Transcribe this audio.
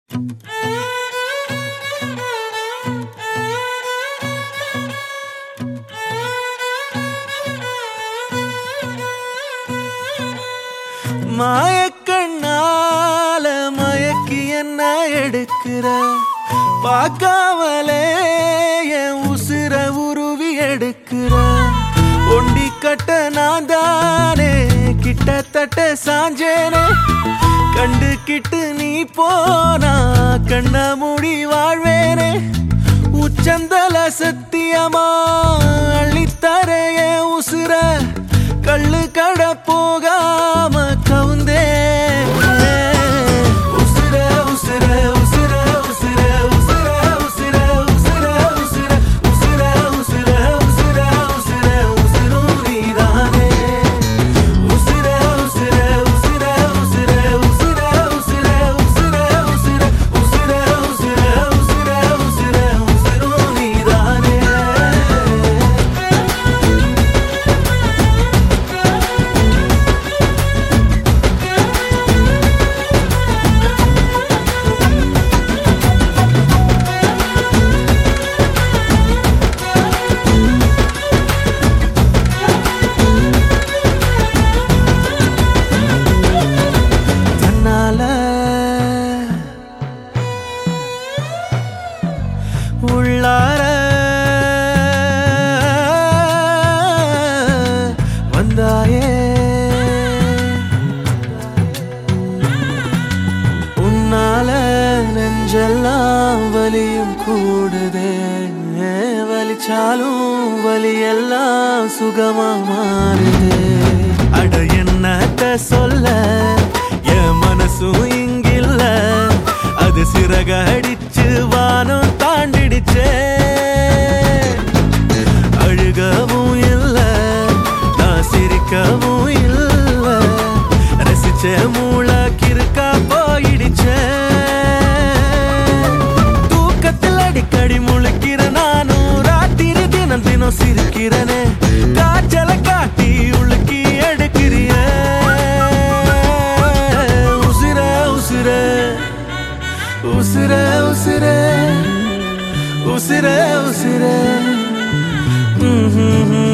மாயக்கண்ணால மயக்கி என்ன எடுக்கிற பார்க்காமலே என் உசுர உருவி எடுக்கிற ஒண்டி கட்ட நான் தானே கிட்டத்தட்ட சாஞ்சேனே கண்டு கிட்டு நீ போனா கண்ண மூடி வாழ்வேனே உச்சந்தல சத்தியமா அள்ளித்தர என் உசுர கள்ளு கட போகாம கவுந்தே உசுர உசுர உசுர உசுர உசுர உசுர உசுர உசுர உசுர உசுர உசுர உசுர உசுரும் நீதானே உசுர உசுர உசுர உசுர உசுர உசுர உசுர உசுர உசுர உசுர உசுர உசுர உசுரும் நீதானே தன்னால உள்ளார வந்தாயே உன்னால நெஞ்செல்லாம் வலியும் கூடுதே வலிச்சாலும் வலியெல்லாம் சுகமா மாறுதே அட என்னத்த சொல்ல என் மனசும் இங்கில்ல அது சிறக அடிச்சு வானம் தாண்டிடுச்சே அழுகவும் இல்ல நான் சிரிக்கவும் இல்ல ரசிச்ச மூளை கிறுக்கா போயிடுச்சே தூக்கத்தில் அடிக்கடி முழிக்கிற நானும் ராத்திரி தினம் தினம் சிரிக்கிறனே காய்ச்சல காட்டி உழுக்கி எடுக்கிறிய உசிர உசிர உசிர உசிர உசிர உசிர ம்ஹும்.